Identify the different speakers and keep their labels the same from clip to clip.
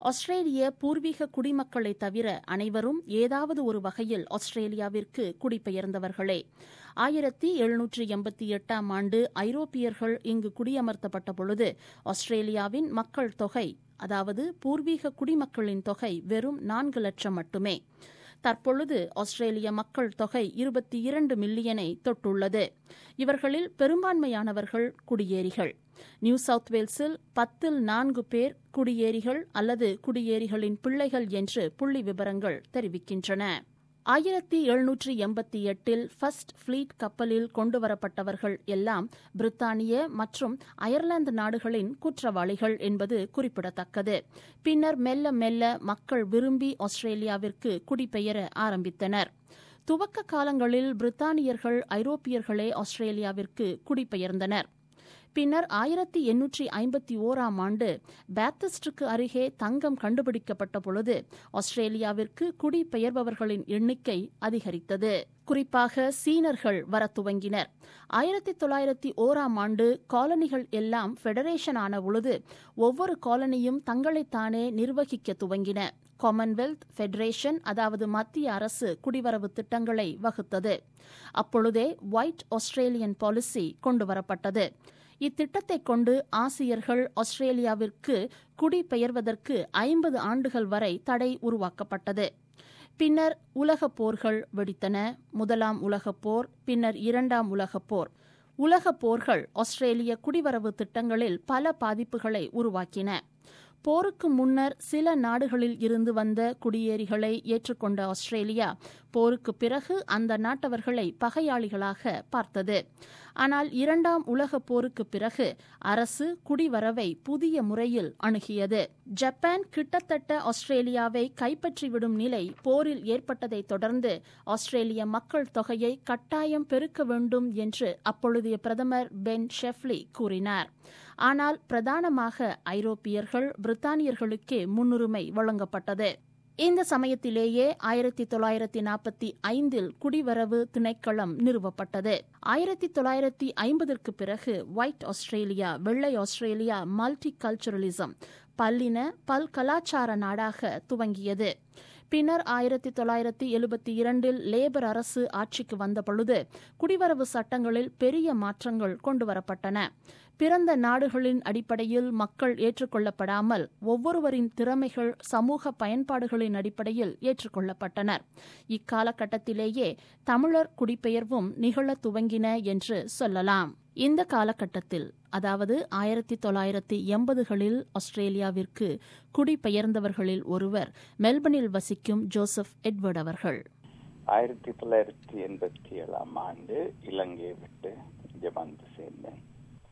Speaker 1: ஆஸ்திரேலிய பூர்வீக குடிமக்களை தவிர அனைவரும் ஏதாவது ஒரு வகையில் ஆஸ்திரேலியாவிற்கு குடிபெயர்ந்தவர்களே ஆயிரத்தி எழுநூற்றி எண்பத்தி எட்டாம் ஆண்டு ஐரோப்பியர்கள் இங்கு குடியமர்த்தப்பட்ட பொழுது ஆஸ்திரேலியாவின் மக்கள் தொகை அதாவது பூர்வீக குடிமக்களின் தொகை வெறும் நான்கு லட்சம் மட்டுமே தற்பொழுது ஆஸ்திரேலிய மக்கள் தொகை இருபத்தி இரண்டு மில்லியனை தொட்டுள்ளது இவர்களில் பெரும்பான்மையானவர்கள் குடியேறிகள் நியூ சவுத் வேல்ஸில் பத்தில் நான்கு பேர் குடியேறிகள் அல்லது குடியேறிகளின் பிள்ளைகள் என்று புள்ளி விவரங்கள் தெரிவிக்கின்றன ஆயிரத்தி எழுநூற்றி எண்பத்தி எட்டில் ஃபர்ஸ்ட் ஃபிளீட் கப்பலில் கொண்டுவரப்பட்டவர்கள் எல்லாம் பிரித்தானிய மற்றும் அயர்லாந்து நாடுகளின் குற்றவாளிகள் என்பது குறிப்பிடத்தக்கது பின்னர் மெல்ல மெல்ல மக்கள் விரும்பி ஆஸ்திரேலியாவிற்கு குடிபெயர ஆரம்பித்தனர் துவக்க காலங்களில் பிரித்தானியர்கள் ஐரோப்பியர்களே ஆஸ்திரேலியாவிற்கு குடிபெயர்ந்தனர் பின்னர் ஆயிரத்தி எண்ணூற்றி ஐம்பத்தி ஓராம் ஆண்டு பேத்தஸ்டுக்கு அருகே தங்கம் கண்டுபிடிக்கப்பட்ட பொழுது ஆஸ்திரேலியாவிற்கு குடிபெயர்பவர்களின் எண்ணிக்கை அதிகரித்தது குறிப்பாக சீனர்கள் வர துவங்கினர் ஆயிரத்தி தொள்ளாயிரத்தி ஓராம் ஆண்டு காலனிகள் எல்லாம் ஃபெடரேஷன் ஆன பொழுது ஒவ்வொரு காலனியும் தங்களைத்தானே நிர்வகிக்க துவங்கின காமன்வெல்த் ஃபெடரேஷன் அதாவது மத்திய அரசு குடிவரவு திட்டங்களை வகுத்தது அப்பொழுதே ஒயிட் ஆஸ்திரேலியன் பாலிசி கொண்டுவரப்பட்டது இத்திட்டத்தை கொண்டு ஆசியர்கள் ஆஸ்திரேலியாவிற்கு குடிபெயர்வதற்கு ஐம்பது ஆண்டுகள் வரை தடை உருவாக்கப்பட்டது பின்னர் உலகப் போர்கள் வெடித்தன முதலாம் உலகப் போர் பின்னர் இரண்டாம் உலகப் போர் உலகப் போர்கள் ஆஸ்திரேலிய குடிவரவு திட்டங்களில் பல பாதிப்புகளை உருவாக்கின போருக்கு முன்னர் சில நாடுகளில் இருந்து வந்த குடியேறிகளை ஏற்றுக்கொண்ட ஆஸ்திரேலியா போருக்கு பிறகு அந்த நாட்டவர்களை பகையாளிகளாக பார்த்தது ஆனால் இரண்டாம் உலகப் போருக்கு பிறகு அரசு குடிவரவை புதிய முறையில் அணுகியது ஜப்பான் கிட்டத்தட்ட ஆஸ்திரேலியாவை கைப்பற்றிவிடும் நிலை போரில் ஏற்பட்டதைத் தொடர்ந்து ஆஸ்திரேலிய மக்கள் தொகையை கட்டாயம் பெருக்க வேண்டும் என்று அப்பொழுதைய பிரதமர் பென் ஷெஃப்லி கூறினார் ஆனால் பிரதானமாக ஐரோப்பியர்கள் பிரித்தானியர்களுக்கே முன்னுரிமை வழங்கப்பட்டது இந்த சமயத்திலேயே ஆயிரத்தி தொள்ளாயிரத்தி நாற்பத்தி ஐந்தில் குடிவரவு திணைக்களம் நிறுவப்பட்டது ஆயிரத்தி தொள்ளாயிரத்தி ஐம்பதற்கு பிறகு ஒயிட் ஆஸ்திரேலியா வெள்ளை ஆஸ்திரேலியா மல்டி கல்ச்சுரலிசம் பல்லின பல்கலாச்சார நாடாக துவங்கியது பின்னர் ஆயிரத்தி தொள்ளாயிரத்தி எழுபத்தி இரண்டில் லேபர் அரசு ஆட்சிக்கு வந்த பொழுது குடிவரவு சட்டங்களில் பெரிய மாற்றங்கள் கொண்டுவரப்பட்டன பிறந்த நாடுகளின் அடிப்படையில் மக்கள் ஏற்றுக்கொள்ளப்படாமல் ஒவ்வொருவரின் திறமைகள் சமூக பயன்பாடுகளின் அடிப்படையில் ஏற்றுக்கொள்ளப்பட்டனர் இக்காலகட்டத்திலேயே தமிழர் குடிபெயர்வும் நிகழத் துவங்கின என்று சொல்லலாம் இந்த காலகட்டத்தில் அதாவது ஆயிரத்தி தொள்ளாயிரத்தி எண்பதுகளில் ஆஸ்திரேலியாவிற்கு குடிபெயர்ந்தவர்களில் ஒருவர் மெல்பர்னில் வசிக்கும் ஜோசப் எட்வர்ட் அவர்கள்
Speaker 2: ஆயிரத்தி தொள்ளாயிரத்தி எண்பத்தி ஏழாம் ஆண்டு இலங்கையை விட்டு இங்கே வந்து சேர்ந்தேன்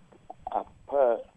Speaker 2: அப்ப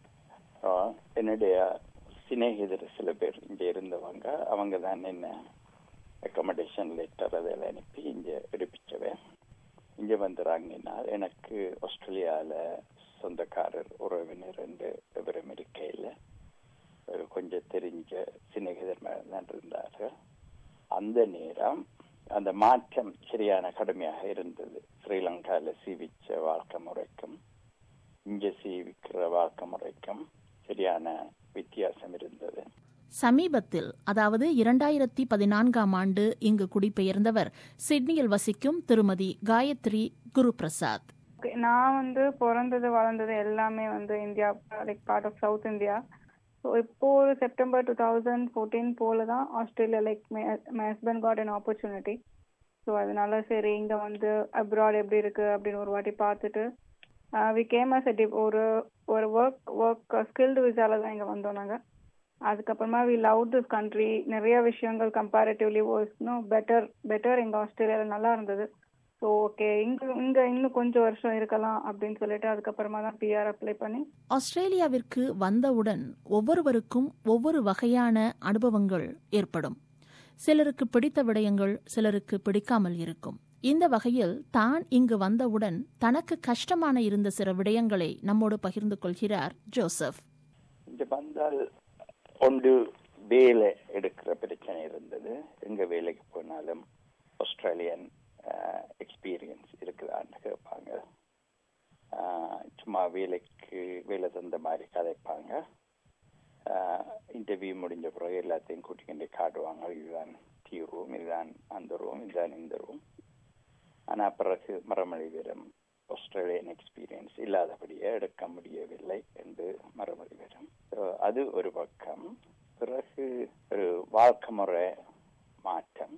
Speaker 2: என்னுடைய சிநேகிதர் சில பேர் இங்க இருந்தவங்க அவங்க தான் என்ன அக்கமடேஷன் லெட்டர் அதில் அனுப்பி இங்க எடுப்பிச்சவன் இங்க வந்துறாங்கன்னா எனக்கு ஆஸ்திரேலியால சொந்தக்காரர் உறவினர் ரெண்டு விவரம் இருக்கையில் கொஞ்சம் தெரிஞ்ச சிநேகிதர் தான் இருந்தார்கள் அந்த நேரம் அந்த மாற்றம் சரியான கடுமையாக இருந்தது ஸ்ரீலங்காவில் சீவிச்ச வாழ்க்கை முறைக்கும் இங்க சீவிக்கிற வாழ்க்கை முறைக்கும் சரியான வித்தியாசம் இருந்தது
Speaker 1: சமீபத்தில் அதாவது இரண்டாயிரத்தி பதினான்காம் ஆண்டு இங்கு குடிபெயர்ந்தவர் சிட்னியில் வசிக்கும் திருமதி காயத்ரி குரு பிரசாத்
Speaker 3: நான் வந்து பிறந்தது வளர்ந்தது எல்லாமே வந்து India like part of south India so இப்போ ஒரு செப்டம்பர் டூ தௌசண்ட் ஃபோர்டீன் போல தான் Australia like my husband got an opportunity so அதனால சரி இங்கே வந்து அப்ராட் எப்படி இருக்கு அப்படின்னு ஒரு வாட்டி பார்த்துட்டு வி கேம் அஸ் ஒரு ஒரு ஒர்க் ஒர்க் ஸ்கில்டு விசால தான் இங்கே வந்தோம் நாங்கள் அதுக்கப்புறமா வி லவ் திஸ் கண்ட்ரி நிறைய விஷயங்கள் கம்பேரிட்டிவ்லி இன்னும் பெட்டர் பெட்டர் எங்கள் ஆஸ்திரேலியாவில் நல்லா இருந்தது ஸோ ஓகே இங்கே இங்கே இன்னும் கொஞ்சம் வருஷம் இருக்கலாம் அப்படின்னு சொல்லிட்டு அதுக்கப்புறமா தான் பிஆர் அப்ளை பண்ணி
Speaker 1: ஆஸ்திரேலியாவிற்கு வந்தவுடன் ஒவ்வொருவருக்கும் ஒவ்வொரு வகையான அனுபவங்கள் ஏற்படும் சிலருக்கு பிடித்த விடயங்கள் சிலருக்கு பிடிக்காமல் இருக்கும் இந்த வகையில் தான் இங்கு வந்தவுடன் தனக்கு கஷ்டமான இருந்த சில விடயங்களை நம்மோடு பகிர்ந்து கொள்கிறார் ஜோசப்
Speaker 2: இங்க வந்தால் ஒன்று வேலை எடுக்கிற பிரச்சனை இருந்தது எங்க வேலைக்கு போனாலும் ஆஸ்திரேலியன் எக்ஸ்பீரியன்ஸ் இருக்குதான்னு கேட்பாங்க சும்மா வேலைக்கு வேலை தந்த மாதிரி கதைப்பாங்க இன்டர்வியூ முடிஞ்ச பிறகு எல்லாத்தையும் எல்லாத்தையும் கூட்டிக்கிட்டு காட்டுவாங்க இதுதான் டீ ரூம் இதுதான் அந்த ரூம் இதுதான் இந்த ரூம் ஆனா பிறகு மரமொழி வீரம் ஆஸ்திரேலியன் எக்ஸ்பீரியன்ஸ் இல்லாதபடியே எடுக்க முடியவில்லை என்று மறுமொழி வரும் அது ஒரு பக்கம் பிறகு ஒரு வாழ்க்கை முறை மாற்றம்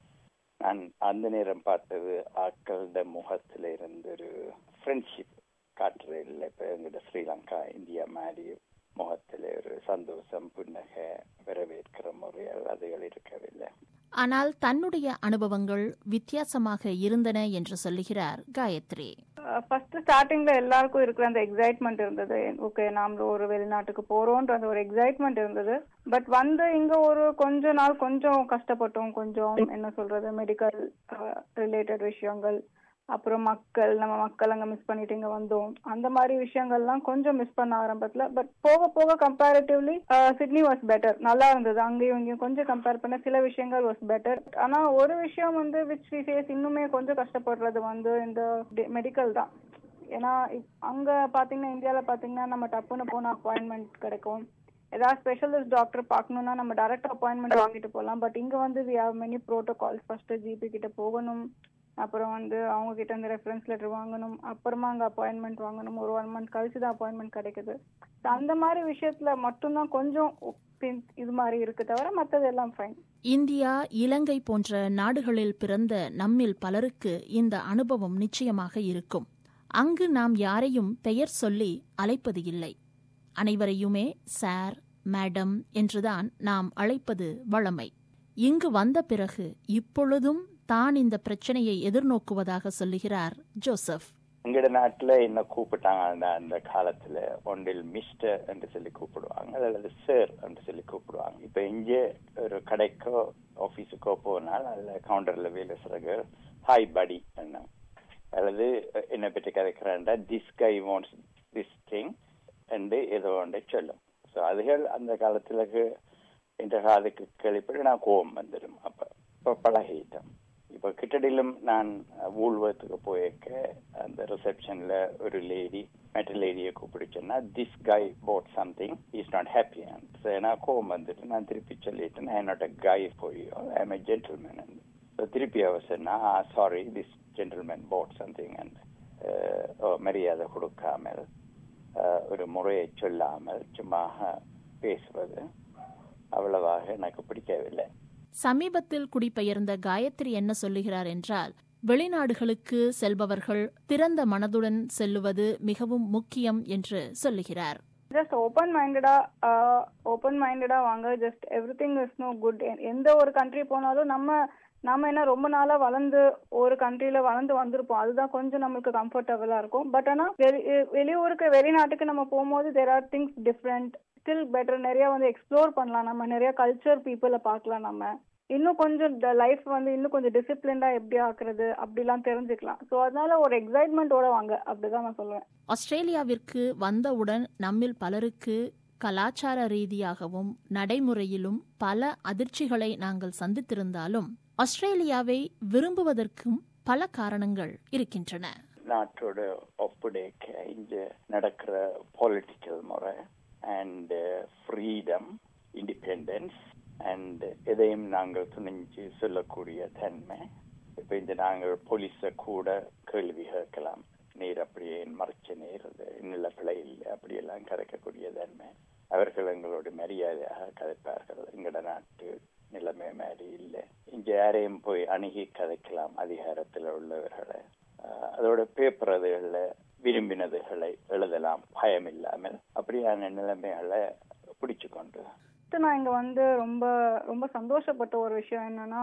Speaker 2: நான் அந்த நேரம் பார்த்தது ஆட்களோட முகத்துல இருந்து ஒரு ஃப்ரெண்ட்ஷிப் காட்டுறது இல்லை இப்போ எங்கிட்ட ஸ்ரீலங்கா இந்தியா மாதிரி முகத்தில் ஒரு சந்தோஷம் புன்னகை வரவேற்கிற முறைகள் அதுகள் இருக்கவில்லை
Speaker 1: ஆனால் தன்னுடைய அனுபவங்கள் வித்தியாசமாக இருந்தன என்று சொல்லுகிறார் காயத்ரி
Speaker 3: ஃபர்ஸ்ட் ஸ்டார்டிங்ல எல்லாருக்கும் இருக்கிற அந்த எக்ஸைட்மெண்ட் இருந்தது ஓகே நாம ஒரு வெளிநாட்டுக்கு போறோம்ன்ற அந்த ஒரு எக்ஸைட்மெண்ட் இருந்தது பட் வந்து இங்க ஒரு கொஞ்ச நாள் கொஞ்சம் கஷ்டப்பட்டோம் கொஞ்சம் என்ன சொல்றது மெடிக்கல் ரிலேட்டட் விஷயங்கள் அப்புறம் மக்கள் நம்ம மக்கள் அங்க மிஸ் பண்ணிட்டு இங்க வந்தோம் அந்த மாதிரி விஷயங்கள்லாம் கொஞ்சம் மிஸ் பண்ண ஆரம்பத்துல பட் போக போக கம்பேரிட்டிவ்லி சிட்னி வாஸ் பெட்டர் நல்லா இருந்தது அங்கேயும் இங்கேயும் கொஞ்சம் கம்பேர் பண்ண சில விஷயங்கள் வாஸ் பெட்டர் ஆனா ஒரு விஷயம் வந்து விச் வி ஃபேஸ் இன்னுமே கொஞ்சம் கஷ்டப்படுறது வந்து இந்த மெடிக்கல் தான் ஏன்னா அங்க பாத்தீங்கன்னா இந்தியால பாத்தீங்கன்னா நம்ம டப்புன்னு போன அப்பாயின்மெண்ட் கிடைக்கும் ஏதாவது ஸ்பெஷலிஸ்ட் டாக்டர் பார்க்கணும்னா நம்ம டைரக்ட் அப்பாயின்மெண்ட் வாங்கிட்டு போகலாம் பட் இங்க வந்து we have many protocols first GP கிட்ட போகணும் அப்புறம் வந்து அவங்க கிட்ட இருந்து ரெஃபரன்ஸ் லெட்டர் வாங்கணும் அப்புறமா அங்க அப்பாயின்மெண்ட் வாங்கணும் ஒரு ஒன் மந்த் கழிச்சு தான் அப்பாயின்மெண்ட் கிடைக்குது அந்த மாதிரி விஷயத்துல மட்டும்தான் கொஞ்சம் இது மாதிரி இருக்கு தவிர மற்றது எல்லாம் ஃபைன்
Speaker 1: இந்தியா இலங்கை போன்ற நாடுகளில் பிறந்த நம்மில் பலருக்கு இந்த அனுபவம் நிச்சயமாக இருக்கும் அங்கு நாம் யாரையும் பெயர் சொல்லி அழைப்பது இல்லை அனைவரையுமே சார் மேடம் என்றுதான் நாம் அழைப்பது வழமை இங்கு வந்த பிறகு இப்பொழுதும் தான் இந்த பிரச்சனையை எதிர்நோக்குவதாக சொல்லுகிறார் ஜோசப்
Speaker 2: எங்கட நாட்டுல என்ன கூப்பிட்டாங்க அந்த காலத்துல ஒன்றில் மிஸ்டர் என்று சொல்லி கூப்பிடுவாங்க அல்லது சார் என்று சொல்லி கூப்பிடுவாங்க இப்ப இங்கே ஒரு கடைக்கோ ஆபீஸுக்கோ போனால் அதுல கவுண்டர்ல வேலை செய்றவங்க ஹாய் படி என்ன அல்லது என்ன பற்றி கதைக்கிறேன்டா this guy wants this thing என்று ஏதோ ஒன்றை சொல்லும் ஸோ அதுகள் அந்த காலத்துல இந்த காலத்துக்கு கேள்விப்பட்டு நான் கோபம் வந்துடும் அப்ப இப்போ பழகிட்டேன் இப்போ கிட்டடியிலும் நான் ஊழ்வத்துக்கு போயிருக்க அந்த ரிசப்ஷன்ல ஒரு லேடி மெட்ட லேடியை கூப்பிடுச்சேன்னா this guy bought something is not happy so நான் கோவம் வந்துட்டு நான் திருப்பி சொல்லிட்டு நான் என்னோட கை போய் I am a gentleman so திருப்பி அவர் சொன்னா sorry this gentleman bought something and மரியாதை கொடுக்காமல் ஒரு முறையை சொல்லாமல் சும்மா பேசுவது அவ்வளவாக எனக்கு பிடிக்கவில்லை
Speaker 1: சமீபத்தில் குடிபெயர்ந்த காயத்ரி என்ன சொல்லுகிறார் என்றால் வெளிநாடுகளுக்கு செல்பவர்கள் திறந்த மனதுடன் செல்லுவது மிகவும் முக்கியம் என்று சொல்லுகிறார்
Speaker 3: ஜஸ்ட் ஓப்பன் மைண்டடா ஓப்பன் மைண்டடா வாங்க just everything is no good எந்த ஒரு கண்ட்ரி போனாலும் நம்ம நாம என்ன ரொம்ப நாளா வளர்ந்து ஒரு கண்ட்ரில வளர்ந்து வந்திருப்போம் அதுதான் கொஞ்சம் நம்மளுக்கு கம்ஃபர்டபுளா இருக்கும் பட் ஆனா வெளியூருக்கு வெளிநாட்டுக்கு நம்ம போகும்போது there are things different still better நிறைய வந்து எக்ஸ்ப்ளோர் பண்ணலாம் நம்ம நிறைய கல்ச்சர் பீப்புளை பார்க்கலாம் நம்ம இன்னும் கொஞ்சம் லைஃப் வந்து இன்னும் கொஞ்சம் டிசிப்ளின்டா எப்படி ஆக்குறது அப்படிலாம் தெரிஞ்சுக்கலாம் ஸோ அதனால ஒரு எக்ஸைட்மெண்ட்டோட வாங்க அப்படிதான் நான் சொல்லுவேன்
Speaker 1: ஆஸ்திரேலியாவிற்கு வந்தவுடன் நம்மில் பலருக்கு கலாச்சார ரீதியாகவும் நடைமுறையிலும் பல அதிர்ச்சிகளை நாங்கள் சந்தித்திருந்தாலும் ஆஸ்திரேலியாவை விரும்புவதற்கும் பல காரணங்கள் இருக்கின்றன
Speaker 2: நாட்டோட ஒப்புடைக்க இங்க நடக்கிற பொலிட்டிக்கல் முறை அண்ட் ஃப்ரீடம் இண்டிபெண்டன்ஸ் அண்ட் எதையும் நாங்கள் துணிஞ்சு சொல்லக்கூடிய தன்மை இப்ப இந்த நாங்கள் போலீஸ கூட கேள்வி கேட்கலாம் நீர் அப்படியே மறைச்ச நீர் நில பிழை இல்லை அப்படியெல்லாம் கதைக்கக்கூடிய தன்மை அவர்கள் எங்களோட மரியாதையாக கதைப்பார்கள் எங்களோட நாட்டு நிலைமை மாதிரி இல்லை இங்க யாரையும் போய் அணுகி கதைக்கலாம் அதிகாரத்தில் உள்ளவர்களை அதோட பேப்பரதுகளில் விரும்பினதுகளை எழுதலாம் பயம் இல்லாமல் அப்படியான நிலைமைகளை பிடிச்சு கொண்டு
Speaker 3: நான் இங்க வந்து ரொம்ப ரொம்ப சந்தோஷப்பட்ட ஒரு விஷயம் என்னன்னா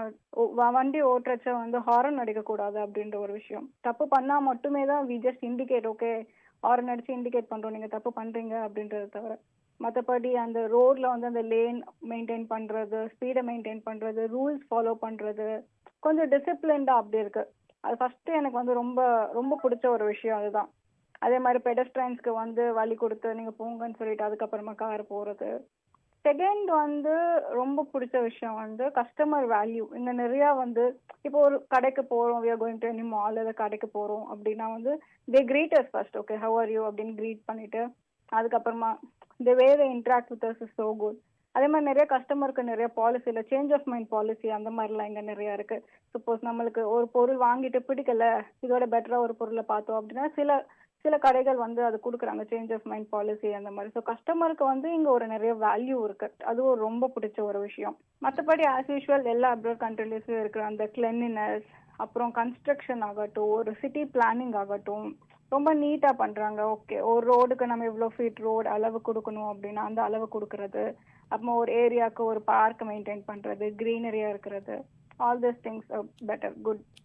Speaker 3: வண்டி ஓட்டுறச்ச வந்து ஹாரன் அடிக்க கூடாது அப்படின்ற ஒரு விஷயம் தப்பு பண்ணா மட்டுமே தான் we just indicate okay horn அடிச்சு இண்டிகேட் பண்றோம் நீங்க தப்பு பண்றீங்க அப்படின்றத தவிர மற்றபடி அந்த ரோட்ல வந்து அந்த லேன் மெயின்டைன் பண்றது ஸ்பீடை மெயின்டைன் பண்றது ரூல்ஸ் ஃபாலோ பண்றது கொஞ்சம் டிசிப்ளின்டா அப்படி இருக்கு அது ஃபர்ஸ்ட் எனக்கு வந்து ரொம்ப ரொம்ப பிடிச்ச ஒரு விஷயம் அதுதான் அதே மாதிரி பெடஸ்ட்ரைன்ஸ்க்கு வந்து வழி கொடுத்து நீங்க போங்கன்னு சொல்லிட்டு அதுக்கப்புறமா கார் போறது செகண்ட் வந்து ரொம்ப பிடிச்ச விஷயம் வந்து கஸ்டமர் வேல்யூ இங்க நிறைய வந்து இப்போ ஒரு கடைக்கு போறோம் we are going to any mall ஏதாவது கடைக்கு போறோம் அப்படின்னா வந்து they greeters first okay how are you அப்படின்னு கிரீட் பண்ணிட்டு அதுக்கப்புறமா the way they interact with us is so good அதே மாதிரி நிறைய கஸ்டமருக்கு நிறைய பாலிசி இல்லை சேஞ்ச் ஆஃப் மைண்ட் பாலிசி அந்த மாதிரிலாம் இங்க நிறைய இருக்கு சப்போஸ் நம்மளுக்கு ஒரு பொருள் வாங்கிட்டு பிடிக்கல இதோட பெட்டரா ஒரு பொருளை பார்த்தோம் அப்படின்னா சில சில கடைகள் வந்து அது கொடுக்குறாங்க சேஞ்ச் ஆஃப் மைண்ட் பாலிசி அந்த மாதிரி ஸோ கஸ்டமருக்கு வந்து இங்க ஒரு நிறைய வேல்யூ இருக்கு அது ஒரு ரொம்ப பிடிச்ச ஒரு விஷயம் மற்றபடி ஆஸ் யூஷுவல் எல்லா அப்ராட் கண்ட்ரிலீஸும் இருக்கிற அந்த கிளென்லினஸ் அப்புறம் கன்ஸ்ட்ரக்ஷன் ஆகட்டும் ஒரு சிட்டி பிளானிங் ஆகட்டும் ரொம்ப நீட்டா பண்றாங்க ஓகே ஒரு ரோடுக்கு நம்ம இவ்வளோ ஃபீட் ரோடு அளவு கொடுக்கணும் அப்படின்னா அந்த அளவு கொடுக்கறது அப்புறமா ஒரு ஏரியாவுக்கு ஒரு பார்க் மெயின்டைன் பண்றது கிரீனரியா இருக்கிறது all this things better good